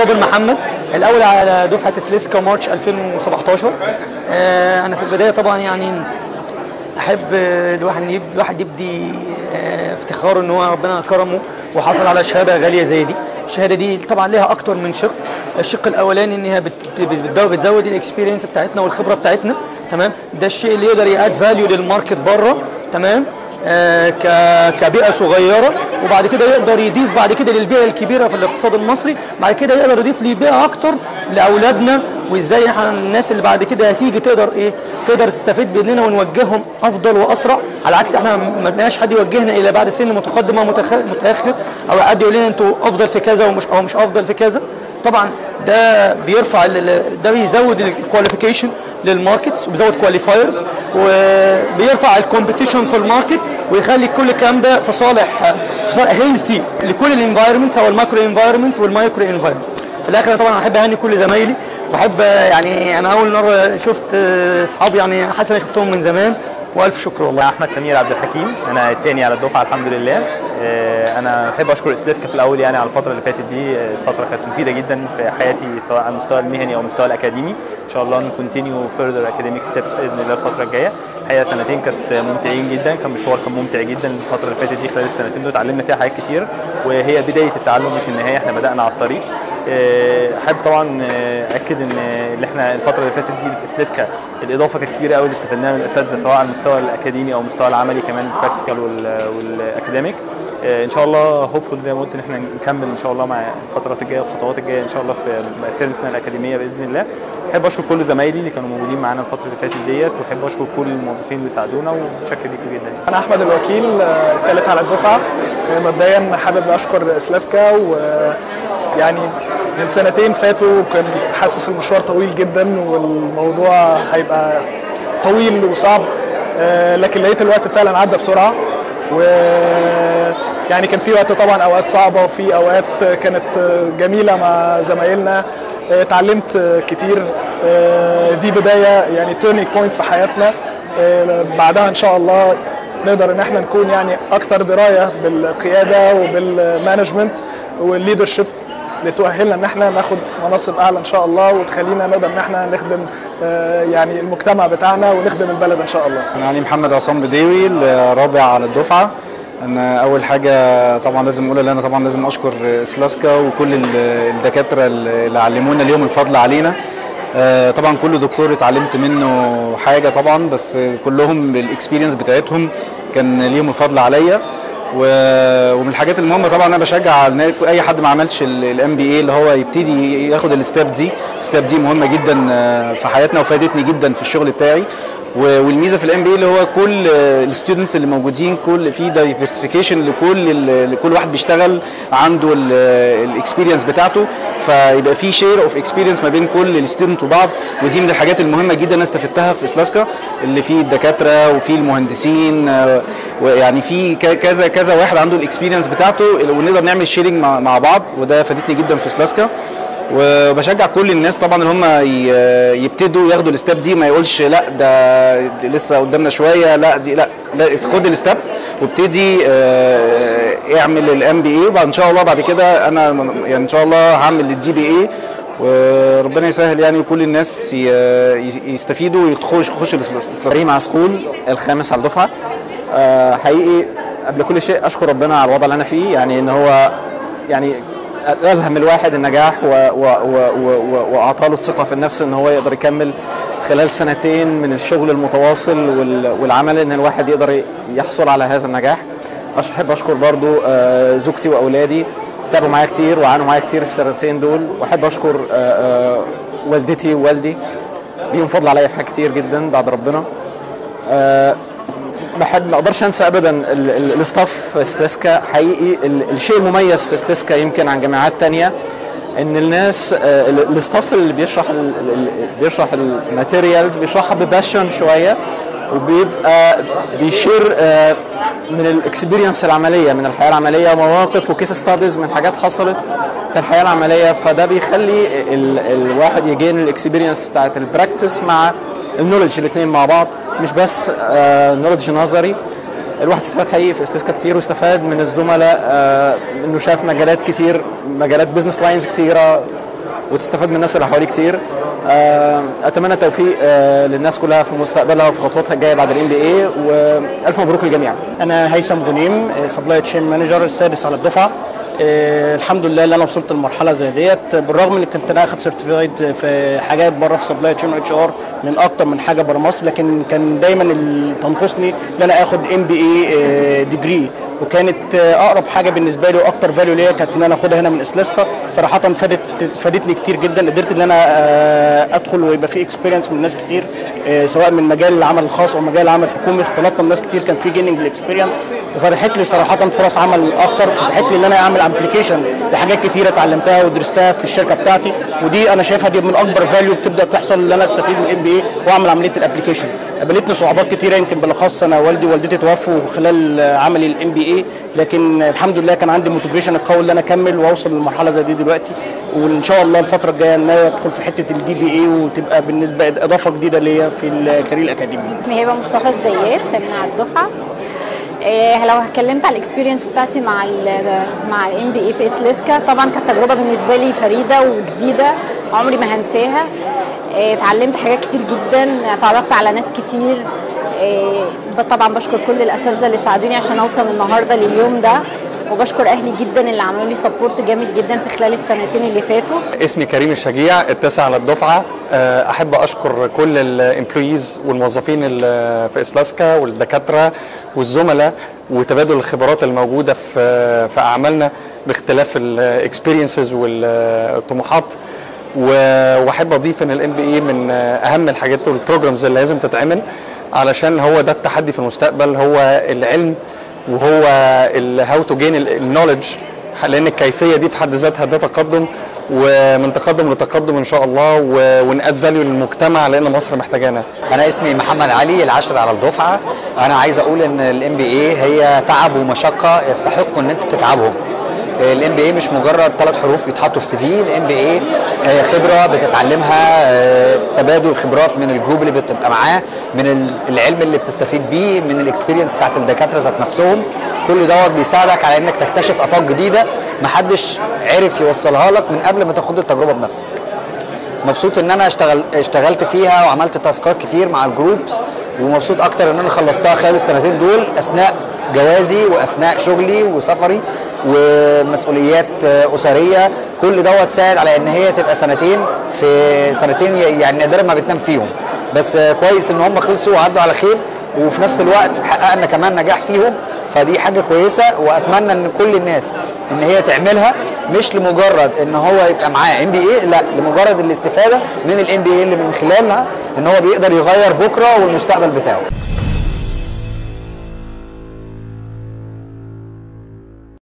صابر محمد الاول على دفعه سليسكا مارش 2017 آه، انا في البدايه طبعا يعني احب آه، الواحد يب- الواحد يبدي آه، افتخار ان هو ربنا كرمه وحصل على شهاده غاليه زي دي الشهاده دي طبعا ليها اكتر من شق الشق الاولاني ان هي بت- بت- بتزود الاكسبيرينس بتاعتنا والخبره بتاعتنا تمام ده الشيء اللي يقدر ياد فاليو للماركت بره تمام آه، ك- كبيئه صغيره وبعد كده يقدر يضيف بعد كده للبيئه الكبيره في الاقتصاد المصري بعد كده يقدر يضيف لبيئه اكتر لاولادنا وازاي احنا الناس اللي بعد كده هتيجي تقدر ايه تقدر تستفيد مننا ونوجههم افضل واسرع على عكس احنا ما بنلاقيش حد يوجهنا الى بعد سن متقدم او متخ- متاخر او حد يقول لنا انتوا افضل في كذا ومش او مش افضل في كذا طبعا ده بيرفع ال- ال- ده بيزود الكواليفيكيشن للماركتس وبيزود كواليفايرز وبيرفع الكومبيتيشن في الماركت ويخلي كل الكلام ده في صالح في صالح هيلثي لكل الانفايرمنت سواء الماكرو انفايرمنت والمايكرو انفايرمنت في الاخر طبعا احب اهني كل زمايلي واحب يعني انا اول مره شفت اصحابي يعني حاسس إن انا شفتهم من زمان والف شكر والله احمد سمير عبد الحكيم انا الثاني على الدفعه الحمد لله آه، انا احب اشكر اسلاسكا في الاول يعني على الفتره اللي فاتت دي آه، الفتره كانت مفيده جدا في حياتي سواء على المستوى المهني او المستوى الاكاديمي ان شاء الله نكونتينيو فيرذر اكاديميك ستيبس باذن الله الفتره الجايه الحقيقه سنتين كانت ممتعين جدا كان مشوار كان ممتع جدا الفتره اللي فاتت دي خلال السنتين دول اتعلمنا فيها حاجات كتير وهي بدايه التعلم مش النهايه احنا بدانا على الطريق آه، احب طبعا آه، اكد ان اللي احنا الفتره اللي فاتت دي في اسلاسكا الاضافه كانت كبيره قوي اللي استفدناها من الاساتذه سواء على المستوى الاكاديمي او المستوى العملي كمان البراكتيكال والاكاديميك ان شاء الله هوبفول زي ما قلت ان احنا نكمل ان شاء الله مع الفترات الجايه والخطوات الجايه ان شاء الله في مسيرتنا الاكاديميه باذن الله احب اشكر كل زمايلي اللي كانوا موجودين معانا الفتره اللي فاتت ديت واحب اشكر كل الموظفين اللي ساعدونا ومتشكر ليكم جدا انا احمد الوكيل آه، الثالث على الدفعه آه، مبدئيا حابب اشكر اسلاسكا ويعني من سنتين فاتوا كان حاسس المشوار طويل جدا والموضوع هيبقى طويل وصعب آه، لكن لقيت الوقت فعلا عدى بسرعه و يعني كان في وقت طبعا اوقات صعبه وفي اوقات كانت جميله مع زمايلنا آه، اتعلمت آه، كتير آه، دي بدايه يعني تيرنينج بوينت في حياتنا آه، بعدها ان شاء الله نقدر ان احنا نكون يعني اكثر درايه بالقياده وبالمانجمنت والليدرشيب اللي تؤهلنا ان احنا ناخد مناصب اعلى ان شاء الله وتخلينا نقدر ان احنا نخدم آه، يعني المجتمع بتاعنا ونخدم البلد ان شاء الله انا علي محمد عصام بديوي الرابع على الدفعه انا اول حاجه طبعا لازم اقول ان انا طبعا لازم اشكر اسلاسكا وكل ال- الدكاتره اللي علمونا اليوم الفضل علينا آه، طبعا كل دكتور اتعلمت منه حاجه طبعا بس كلهم الاكسبيرينس بتاعتهم كان ليهم الفضل عليا و- ومن الحاجات المهمه طبعا انا بشجع إن اي حد ما عملش الام بي اي اللي هو يبتدي ياخد الستاب دي الستاب دي مهمه جدا آه، في حياتنا وفادتني جدا في الشغل بتاعي و- والميزه في الام بي اللي هو كل الستودنتس اللي موجودين كل في دايفرسيفيكيشن لكل ال- لكل واحد بيشتغل عنده الاكسبيرينس بتاعته فيبقى في شير اوف اكسبيرينس ما بين كل الستودنت وبعض ودي من الحاجات المهمه جدا انا استفدتها في اسلاسكا اللي فيه الدكاتره وفي المهندسين آه، ويعني في ك- كذا كذا واحد عنده الاكسبيرينس بتاعته ونقدر نعمل شيرنج مع, مع بعض وده فادتني جدا في اسلاسكا وبشجع كل الناس طبعا اللي هم ي- يبتدوا ياخدوا الستاب دي ما يقولش لا ده دي لسه قدامنا شويه لا دي لا لا خد الستاب وابتدي آه، اعمل الام بي اي وبعد ان شاء الله بعد كده انا يعني ان شاء الله هعمل الدي بي اي وربنا يسهل يعني وكل الناس ي- ي- يستفيدوا ويخشوا يخشوا الاسلام كريم عسكول الخامس على الدفعه آه، حقيقي قبل كل شيء اشكر ربنا على الوضع اللي انا فيه يعني ان هو يعني الهم الواحد النجاح و- و- و- و- و- واعطى له الثقه في النفس ان هو يقدر يكمل خلال سنتين من الشغل المتواصل وال- والعمل ان الواحد يقدر يحصل على هذا النجاح أش- احب اشكر برضو آه، زوجتي واولادي تعبوا معايا كتير وعانوا معايا كتير السنتين دول واحب اشكر آه، آه، والدتي ووالدي ليهم فضل عليا في حاجات كتير جدا بعد ربنا آه، بحب ما اقدرش انسى ابدا ال- ال- الاستاف في ستيسكا حقيقي ال- الشيء المميز في ستيسكا يمكن عن جامعات تانية ان الناس آه، ال- الاستاف اللي بيشرح ال- ال- ال- بيشرح الماتيريالز بيشرحها بباشن شويه وبيبقى بيشير آه، من الاكسبيرينس العمليه من الحياه العمليه مواقف وكيس ستاديز من حاجات حصلت في الحياه العمليه فده بيخلي ال- الواحد يجين الاكسبيرينس بتاعت البراكتس مع النولج الاثنين مع بعض مش بس نولج نظري الواحد استفاد حقيقي في استسكا كتير واستفاد من الزملاء آه، انه شاف مجالات كتير مجالات بزنس لاينز كتيره وتستفاد من الناس اللي حواليك كتير آه، اتمنى التوفيق آه، للناس كلها في مستقبلها وفي خطواتها الجايه بعد الام بي اي والف مبروك للجميع انا هيثم غنيم سبلاي تشين مانجر السادس على الدفعه آه، الحمد لله اللي انا وصلت لمرحله زي ديت بالرغم ان كنت انا اخد سيرتيفايد في حاجات بره في سبلاي تشين اتش ار من اكتر من حاجه بره مصر لكن كان دايما اللي تنقصني ان انا اخد ام بي اي ديجري وكانت آه، اقرب حاجه بالنسبه لي واكتر فاليو ليا كانت ان انا اخدها هنا من اسلاسكا صراحه فادت فادتني كتير جدا قدرت ان انا آه، ادخل ويبقى في اكسبيرينس من ناس كتير آه، سواء من مجال العمل الخاص او مجال العمل الحكومي اختلطت بناس كتير كان في جيننج الاكسبيرينس وفتحت لي صراحه فرص عمل اكتر فتحت لي ان انا اعمل ابلكيشن لحاجات كتيره اتعلمتها ودرستها في الشركه بتاعتي ودي انا شايفها دي من اكبر فاليو بتبدا تحصل ان انا استفيد من الام بي اي واعمل عمليه الابلكيشن قابلتني صعوبات كتيره يمكن بالاخص انا والدي ووالدتي توفوا خلال عملي الام بي اي لكن الحمد لله كان عندي موتيفيشن القوي ان انا اكمل واوصل لمرحله زي دي دلوقتي وان شاء الله الفتره الجايه ان انا ادخل في حته الدي بي اي وتبقى بالنسبه اضافه جديده ليا في الكارير الاكاديمي اسمي هبه مصطفى الزيات من على الدفعه إيه لو اتكلمت على الاكسبيرينس بتاعتي مع ال مع الام بي اي في اسلسكا طبعا كانت تجربه بالنسبه لي فريده وجديده عمري ما هنساها إيه اتعلمت حاجات كتير جدا اتعرفت على ناس كتير إيه طبعا بشكر كل الاساتذه اللي ساعدوني عشان اوصل النهارده لليوم ده وبشكر اهلي جدا اللي عملوا لي سبورت جامد جدا في خلال السنتين اللي فاتوا اسمي كريم الشجيع التاسع على الدفعه أه، احب اشكر كل الامبلويز والموظفين اللي في اسلاسكا والدكاتره والزملاء وتبادل الخبرات الموجوده في في اعمالنا باختلاف الاكسبيرينسز والطموحات و- واحب اضيف ان الام بي اي من اهم الحاجات والبروجرامز اللي لازم تتعمل علشان هو ده التحدي في المستقبل هو العلم وهو هاو تو جين النولج لان الكيفيه دي في حد ذاتها ده تقدم ومن تقدم لتقدم ان شاء الله وناد فاليو للمجتمع لان مصر محتاجانا انا اسمي محمد علي العاشر على الدفعه انا عايز اقول ان الام بي اي هي تعب ومشقه يستحقوا ان انت تتعبهم الام بي اي مش مجرد ثلاث حروف بيتحطوا في سي في الام بي اي خبره بتتعلمها آه، تبادل خبرات من الجروب اللي بتبقى معاه من ال- العلم اللي بتستفيد بيه من الاكسبيرينس بتاعت الدكاتره ذات نفسهم كل دوت بيساعدك على انك تكتشف افاق جديده محدش عرف يوصلها لك من قبل ما تاخد التجربه بنفسك مبسوط ان انا اشتغل اشتغلت فيها وعملت تاسكات كتير مع الجروبس ومبسوط اكتر ان انا خلصتها خلال السنتين دول اثناء جوازي واثناء شغلي وسفري ومسؤوليات آه، اسريه كل دوت ساعد على ان هي تبقى سنتين في سنتين يعني نادرا ما بتنام فيهم بس آه، كويس ان هم خلصوا وعدوا على خير وفي نفس الوقت حققنا كمان نجاح فيهم فدي حاجه كويسه واتمنى ان كل الناس ان هي تعملها مش لمجرد ان هو يبقى معاه ام بي اي لا لمجرد الاستفاده من الام بي اي اللي من خلالها ان هو بيقدر يغير بكره والمستقبل بتاعه